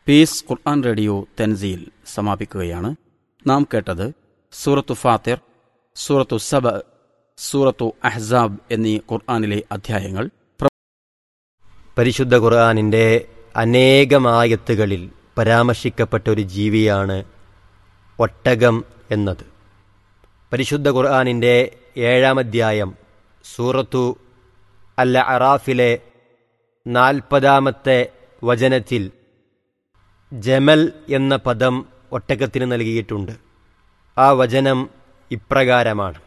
piece Quran radio Tanzeel സമാപിക്കുകയാണ് നാം കേട്ടത് സൂറത്തു ഫാത്തിർ സൂറത്തു സബ സൂറത്തു അഹ്സാബ് എന്നീ ഖുർആനിലെ അധ്യായങ്ങൾ പരിശുദ്ധ ഖുർആാനിൻ്റെ അനേകമായത്തുകളിൽ പരാമർശിക്കപ്പെട്ട ഒരു ജീവിയാണ് ഒട്ടകം എന്നത് പരിശുദ്ധ ഖുർആാനിൻ്റെ ഏഴാം അധ്യായം സൂറത്തു അൽ അറാഫിലെ നാൽപ്പതാമത്തെ വചനത്തിൽ ജമൽ എന്ന പദം ഒട്ടകത്തിന് നൽകിയിട്ടുണ്ട് ആ വചനം ഇപ്രകാരമാണ്